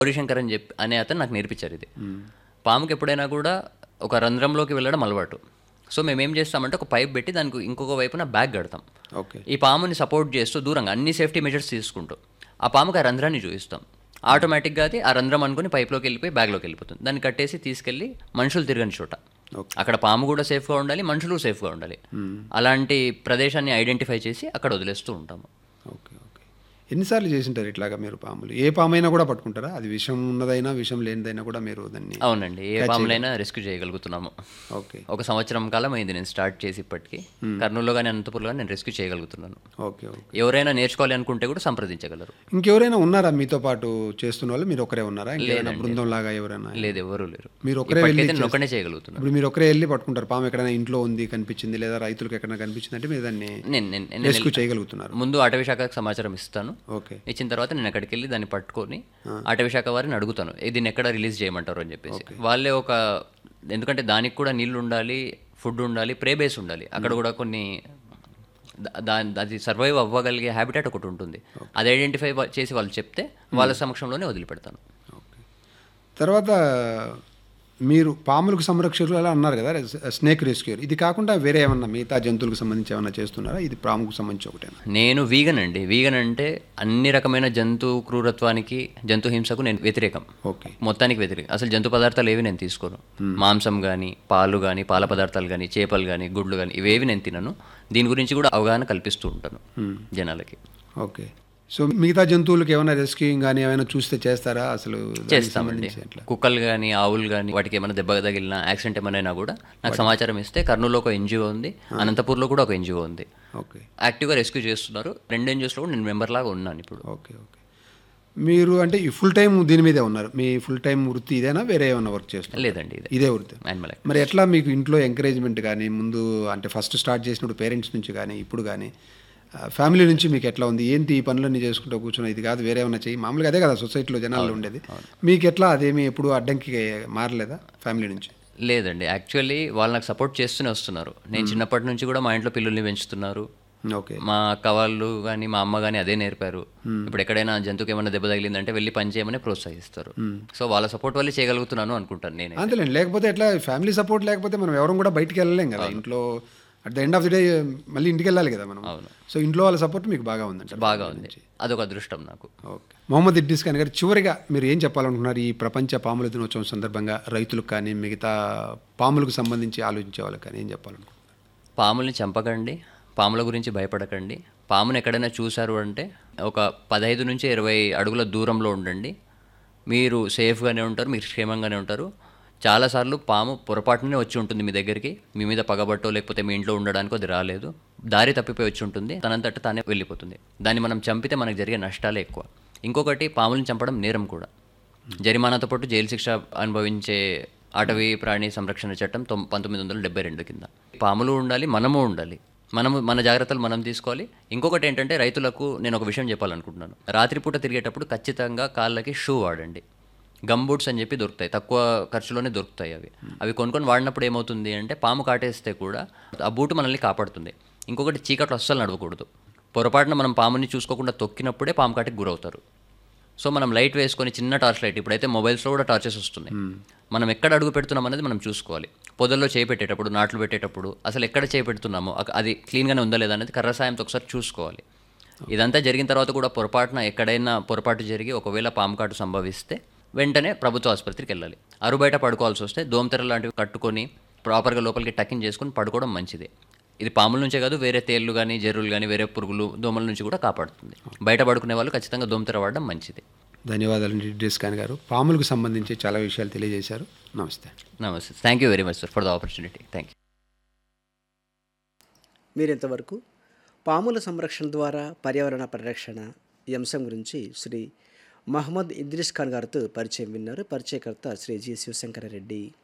గౌరీశంకర్ అని చెప్పి అనే అతను నాకు నేర్పించారు ఇది పాముకి ఎప్పుడైనా కూడా ఒక రంధ్రంలోకి వెళ్ళడం అలవాటు సో మేము ఏం చేస్తామంటే ఒక పైప్ పెట్టి దానికి ఇంకొక వైపున బ్యాగ్ కడతాం ఓకే ఈ పాముని సపోర్ట్ చేస్తూ దూరంగా అన్ని సేఫ్టీ మెజర్స్ తీసుకుంటూ ఆ పాముకి ఆ రంధ్రాన్ని చూపిస్తాం ఆటోమేటిక్గా అది ఆ రంధ్రం అనుకుని పైప్లోకి వెళ్ళిపోయి బ్యాగ్లోకి వెళ్ళిపోతుంది దాన్ని కట్టేసి తీసుకెళ్ళి మనుషులు తిరగని చోట ఓకే. అక్కడ పాము కూడా సేఫ్గా ఉండాలి మనుషులు సేఫ్గా ఉండాలి అలాంటి ప్రదేశాన్ని ఐడెంటిఫై చేసి అక్కడ వదిలేస్తూ ఉంటాము ఓకే ఓకే ఎన్నిసార్లు చేసింటారు ఇట్లాగా మీరు పాములు ఏ పామైనా కూడా పట్టుకుంటారా అది విషం ఉన్నదైనా విషం లేనిదైనా కూడా మీరు దాన్ని అవునండి ఏ పాములైనా రెస్క్యూ చేయగలుగుతున్నాము ఓకే ఒక సంవత్సరం కాలం అయింది నేను స్టార్ట్ చేసి ఇప్పటికి కర్నూలులో కానీ అనంతపురంలో కానీ నేను రెస్క్యూ చేయగలుగుతున్నాను ఓకే ఓకే ఎవరైనా నేర్చుకోవాలి అనుకుంటే కూడా సంప్రదించగలరు ఇంకెవరైనా ఉన్నారా మీతో పాటు చేస్తున్న వాళ్ళు మీరు ఒకరే ఉన్నారా ఇంకేమైనా బృందం లాగా ఎవరైనా లేదు ఎవరు లేరు మీరు ఒకరే ఇప్పటికైతే నేను ఒకనే చేయగలుగుతున్నాను ఇప్పుడు మీరు ఒకరే వెళ్ళి పట్టుకుంటారు పాము ఎక్కడైనా ఇంట్లో ఉంది కనిపించింది లేదా రైతులకు ఎక్కడైనా కనిపించింది అంటే మీరు దాన్ని నేను నేను- నేను రెస్క్యూ చేయగలుగుతున్నారు ముందు అటవీ శాఖకు సమాచారం ఇస్తాను ఓకే ఇచ్చిన తర్వాత నేను అక్కడికి వెళ్ళి దాన్ని పట్టుకొని అటవీ శాఖ వారిని అడుగుతాను "ఏ, దీన్ని ఎక్కడ రిలీజ్ చేయమంటారు అని చెప్పేసి వాళ్ళే ఒక ఎందుకంటే దానికి కూడా నీళ్లు ఉండాలి ఫుడ్ ఉండాలి ప్రే బేస్ ఉండాలి అక్కడ కూడా కొన్ని దా- దా- అది సర్వైవ్ అవ్వగలిగే హ్యాబిటేట్ ఒకటి ఉంటుంది అది ఐడెంటిఫై చేసి వాళ్ళు చెప్తే వాళ్ళ సమక్షంలోనే వదిలిపెడతాను ఓకే తర్వాత మీరు పాములకు సంరక్షకులు అలా అన్నారు కదా స్నేక్ రెస్క్యూర్ ఇది కాకుండా వేరే ఏమన్నా మిగతా జంతువులకు సంబంధించి ఏమన్నా చేస్తున్నారా ఇది పాముకు సంబంధించి ఒకటేనా నేను వీగన్ అండి వీగన్ అంటే అన్ని రకమైన జంతు క్రూరత్వానికి జంతు హింసకు నేను వ్యతిరేకం ఓకే మొత్తానికి వ్యతిరేకం అసలు జంతు పదార్థాలు ఏవి నేను తీసుకోను మాంసం కానీ పాలు కానీ పాల పదార్థాలు కానీ చేపలు కానీ గుడ్లు కానీ ఇవేవి నేను తినను దీని గురించి కూడా అవగాహన కల్పిస్తూ ఉంటాను జనాలకి ఓకే సో మిగతా జంతువులకు ఏమైనా రెస్క్యూయింగ్ కానీ ఏమైనా చూస్తే చేస్తారా అసలు దానికి చేస్తామండి సంబంధించి ఎట్లా కుక్కలు కానీ ఆవులు కానీ వాటికి ఏమైనా దెబ్బ తగిలినా యాక్సిడెంట్ ఏమైనా కూడా నాకు సమాచారం ఇస్తే కర్నూలులో ఒక ఎన్జిఓ ఉంది అనంతపూర్లో కూడా ఒక ఎన్జిఓ ఉంది ఓకే యాక్టివ్గా రెస్క్యూ చేస్తున్నారు రెండు ఎన్జిఓస్లో కూడా నేను మెంబర్ లాగా ఉన్నాను ఇప్పుడు ఓకే ఓకే మీరు అంటే ఈ ఫుల్ టైం దీని మీదే ఉన్నారు మీ ఫుల్ టైం వృత్తి ఇదేనా వేరే ఏమైనా వర్క్ చేస్తున్నారు లేదండి ఇది ఇదే వృత్తి యానిమల్ మరి ఎట్లా మీకు ఇంట్లో ఎంకరేజ్మెంట్ కానీ ముందు అంటే ఫస్ట్ స్టార్ట్ చేసినప్పుడు పేరెంట్స్ నుంచి కానీ ఇప్పుడు కానీ ఫ్యామిలీ నుంచి మీకు ఎట్లా ఉంది ఏంటి ఈ పనులన్నీ చేసుకుంటూ కూర్చున్నా ఇది కాదు వేరే ఏమైనా చెయ్యి మామూలుగా అదే కదా సొసైటీలో జనాల్లో ఉండేది మీకు ఎట్లా అదేమి ఎప్పుడు అడ్డంకి మారలేదా ఫ్యామిలీ నుంచి లేదండి యాక్చువల్లీ వాళ్ళు నాకు సపోర్ట్ చేస్తూనే వస్తున్నారు నేను చిన్నప్పటి నుంచి కూడా మా ఇంట్లో పిల్లల్ని పెంచుతున్నారు ఓకే మా అక్క వాళ్ళు కానీ మా అమ్మ కానీ అదే నేర్పారు ఇప్పుడు ఎక్కడైనా జంతువుకి ఏమైనా దెబ్బ తగిలిందంటే వెళ్ళి పని చేయమని ప్రోత్సహిస్తారు సో వాళ్ళ సపోర్ట్ వల్లే చేయగలుగుతున్నాను అనుకుంటాను నేను అంతేలేండి లేకపోతే ఎట్లా ఫ్యామిలీ సపోర్ట్ లేకపోతే మనం ఎవరం కూడా బయటికి వెళ్ళలేం కదా ఇంట్లో at the end of the day మళ్ళీ ఇంటికి వెళ్ళాలి కదా మనం అవును. సో ఇంట్లో వాళ్ళ సపోర్ట్ మీకు బాగా ఉందంట బాగా ఉంది అదొక అదృష్టం నాకు ఓకే మొహమ్మద్ ఇడ్రిస్ ఖాన్ గారు చివరిగా మీరు ఏం చెప్పాలనుకుంటున్నారు ఈ ప్రపంచ పాముల దినోత్సవం సందర్భంగా రైతులకు కానీ మిగతా పాములకు సంబంధించి ఆలోచించే వాళ్ళకి కానీ ఏం చెప్పాలనుకుంటున్నారు పాముల్ని చంపకండి పాముల గురించి భయపడకండి పాముని ఎక్కడైనా చూశారు అంటే ఒక పదహైదు నుంచి ఇరవై అడుగుల దూరంలో ఉండండి మీరు సేఫ్గానే ఉంటారు మీరు క్షేమంగానే ఉంటారు చాలాసార్లు పాము పొరపాటునే వచ్చి ఉంటుంది మీ దగ్గరికి మీ మీద పగబట్టో లేకపోతే మీ ఇంట్లో ఉండడానికో అది రాలేదు దారి తప్పిపోయి వచ్చి ఉంటుంది తనంతట తానే వెళ్ళిపోతుంది దాన్ని మనం చంపితే మనకు జరిగే నష్టాలే ఎక్కువ ఇంకొకటి పాములను చంపడం నేరం కూడా జరిమానాతో పాటు జైలు శిక్ష అనుభవించే అటవీ ప్రాణి సంరక్షణ చట్టం తొమ్ పంతొమ్మిది వందల డెబ్బై రెండు కింద పాములు ఉండాలి మనము ఉండాలి మనము మన జాగ్రత్తలు మనం తీసుకోవాలి ఇంకొకటి ఏంటంటే రైతులకు నేను ఒక విషయం చెప్పాలనుకుంటున్నాను రాత్రిపూట తిరిగేటప్పుడు ఖచ్చితంగా కాళ్ళకి షూ వాడండి గమ్ బూట్స్ అని చెప్పి దొరుకుతాయి తక్కువ ఖర్చులోనే దొరుకుతాయి అవి అవి కొనుక్కొని వాడినప్పుడు ఏమవుతుంది అంటే పాము కాటేస్తే కూడా ఆ బూటు మనల్ని కాపాడుతుంది ఇంకొకటి చీకట్లో అస్సలు నడవకూడదు పొరపాటున మనం పాముని చూసుకోకుండా తొక్కినప్పుడే పాము కాటికి గురవుతారు సో మనం లైట్ వేసుకొని చిన్న టార్చ్ లైట్ ఇప్పుడైతే మొబైల్స్లో కూడా టార్చెస్ వస్తున్నాయి మనం ఎక్కడ అడుగు పెడుతున్నాం అనేది మనం చూసుకోవాలి పొదల్లో చేయి పెట్టేటప్పుడు నాట్లు పెట్టేటప్పుడు అసలు ఎక్కడ చేయి పెడుతున్నామో అక- అది క్లీన్గానే ఉందా లేదా అనేది కర్ర సాయంతో ఒకసారి చూసుకోవాలి ఇదంతా జరిగిన తర్వాత కూడా పొరపాటున ఎక్కడైనా పొరపాటు జరిగి ఒకవేళ పాము కాటు సంభవిస్తే వెంటనే ప్రభుత్వ ఆసుపత్రికి వెళ్ళాలి అరు బయట పడుకోవాల్సి వస్తే దోమతెర లాంటివి కట్టుకొని ప్రాపర్గా లోపలికి టకింగ్ చేసుకొని పడుకోవడం మంచిది ఇది పాముల నుంచే కాదు వేరే తేళ్ళు కానీ జర్రులు కానీ వేరే పురుగులు దోమల నుంచి కూడా కాపాడుతుంది బయట పడుకునే వాళ్ళు ఖచ్చితంగా దోమతెర వాడడం మంచిది ధన్యవాదాలు ఇడ్రిస్ ఖాన్ గారు పాములకు సంబంధించి చాలా విషయాలు తెలియజేశారు నమస్తే నమస్తే thank you very much sir for the opportunity thank you మీరు ఇంతవరకు పాముల సంరక్షణ ద్వారా పర్యావరణ పరిరక్షణ ఈ అంశం గురించి శ్రీ మహమ్మద్ ఇద్రిస్ ఖాన్ గారితో పరిచయం విన్నారు పరిచయకర్త శ్రీ జి శివశంకర రెడ్డి